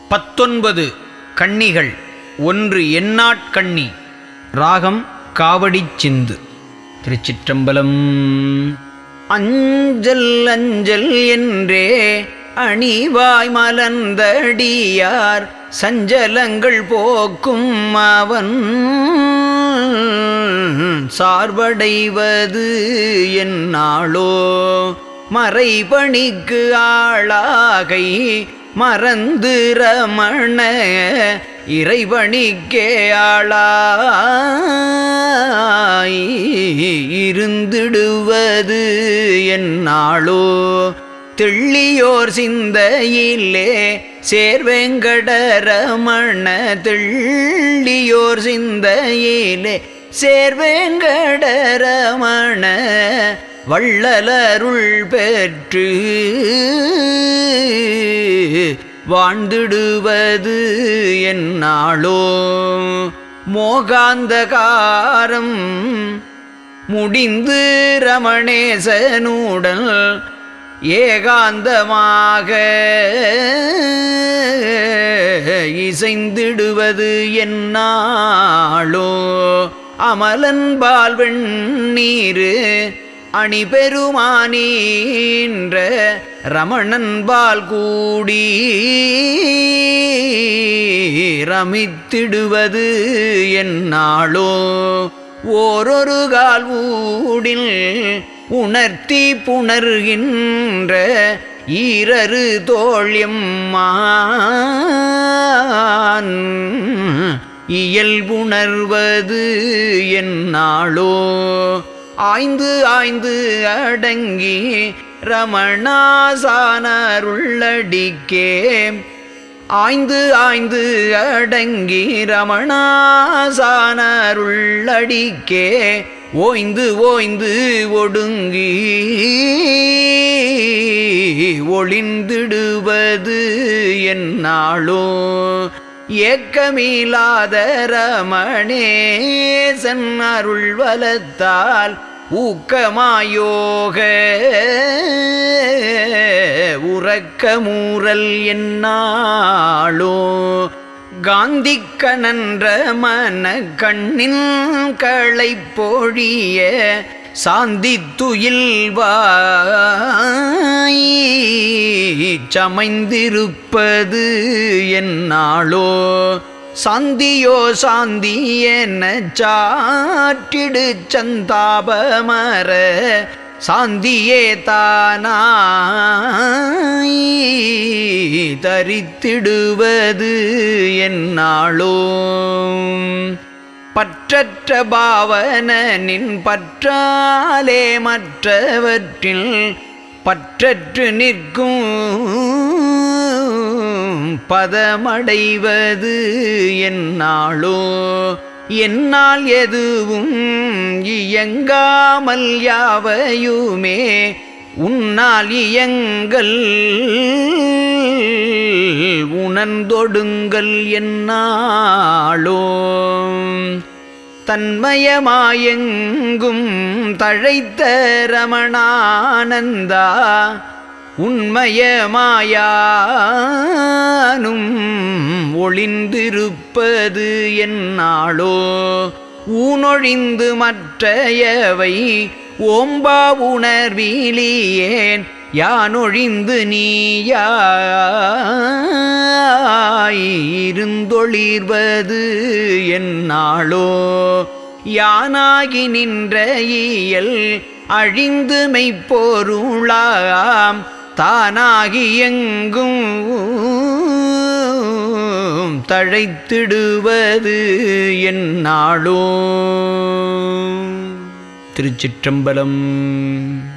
பத்தொன்பது கன்னிகள் ஒன்று எண்ணாட்கண்ணி ராகம் காவடிச் சிந்து திருச்சிற்றம்பலம் அஞ்சல் அஞ்சல் என்றே அணிவாய் மலர்ந்தடியார் சஞ்சலங்கள் போக்கும் அவன் சார்படைவது என்னாளோ மறைபணிக்கு ஆளாகை மறந்து ரமண இறைவணிக்கே ஆளாய் இருந்திடுவது என்னாளோ தெள்ளியோர் சிந்தையிலே சேர்வேங்கடரமண தெள்ளியோர் சிந்தையிலே சேர்வேங்கடரமண வள்ளலருள் பெற்று வாழ்ந்திடுவது என்னாளோ மோகாந்தகாரம் முடிந்து ரமணேசனுடன் ஏகாந்தமாக இசைந்திடுவது என்னாளோ அமலன்பால் வெண்ணீரு அணி பெருமானீன்ற ரமணன்பால் கூடி ரமித்திடுவது என்னாளோ ஓரொரு கால் ஊடில் உணர்த்தி புணர்கின்ற ஈரரு தோழியம்மான் இயல்புணர்வது என்னாளோ ஆய்ந்து ஆய்ந்து அடங்கி ரமணாசானருள்ளடிக்கே ஆய்ந்து ஆய்ந்து அடங்கி ரமணாசானருள்ளடிக்கே ஓய்ந்து ஓய்ந்து ஒடுங்கி ஒளிந்திடுவது என்னாளோ ஏக்கமில்லாத ரமணேசன் அருள் வலத்தால் ஊக்கமாயோக உறக்கமூறல் என்னாளோ காந்திக்கணன்ற மன கண்ணின் களை பொழிய சாந்தி துயில்வாய் சமைந்திருப்பது என்னாளோ சாந்தியோ சாந்தி என சாற்றிடு சந்தாபமர சாந்தியே தானாய் தரித்திடுவது என்னாளோ பற்றற்ற பாவனின் பற்றாலே மற்றவற்றில் பற்றற்று நிற்கும் பதமடைவது என்னாளோ என்னால் எதுவும் இயங்காமல் யாவையுமே உன்னால் இயங்கல் உணர்ந்தொடுங்கள் என்னாளோ தன்மயமாயெங்கும் தழைத்த ரமணானந்தா உண்மயமாயானும் ஒளிந்திருப்பது என்னாளோ ஊனொழிந்து மற்றையவை ஓம்பா உணர்விலியேன் யானொழிந்து நீயாயிருந்தொளிர்வது என்னாளோ யானாகி நின்ற இயல் அழிந்து மெய்ப்பொருளாம் தானாகி எங்கும் தழைத்திடுவது என்னாளோ திருச்சிற்றம்பலம்